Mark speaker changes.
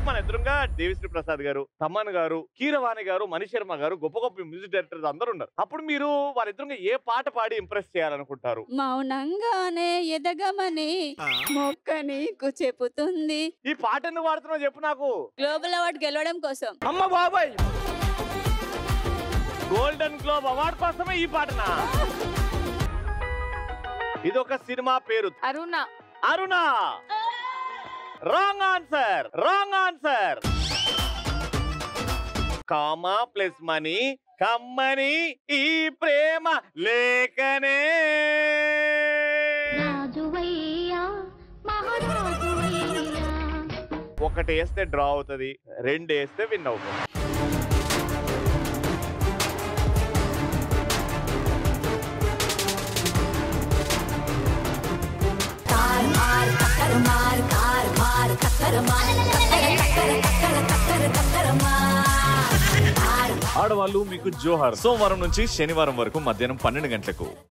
Speaker 1: మన ఎదురుగా దేవిశ్రీ ప్రసాద్ గారు తమ్మన్ గారు కీరవాణి గారు మణిశర్మ గారు గొప్ప గొప్ప మ్యూజిక్ డైరెక్టర్స్ అందరూ ఉన్నారు అప్పుడు మీరు వారిద్దరుగా ఏ పాట పాడి ఇంప్రెస్ చేయాలనుకుంటారు
Speaker 2: మౌనంగానే ఎదగమని మొక్క నీకు చెబుతుంది
Speaker 1: ఈ పాట ఎందుకు పాడుతున్నావు చెప్పు నాకు
Speaker 2: గ్లోబల్ అవార్డు గెలవడం కోసం
Speaker 3: అమ్మ బాబాయ్
Speaker 1: గోల్డెన్ గ్లోబ్ అవార్డు కోసమే ఈ పాటనా ఇది ఒక సినిమా పేరు
Speaker 2: Aruna
Speaker 1: Aruna wrong answer wrong answer comma plus money కమ్మని ఈ ప్రేమ లేకనే
Speaker 4: రాజువయ్యా మహారాజువయ్యా
Speaker 1: ఒకటి వేస్తే డ్రా అవుతుంది రెండు వేస్తే విన్ అవుతుంది
Speaker 5: ఆడవాళ్ళు మీకు జోహార్ సోమవారం నుంచి శనివారం వరకు మధ్యాహ్నం పన్నెండు గంటలకు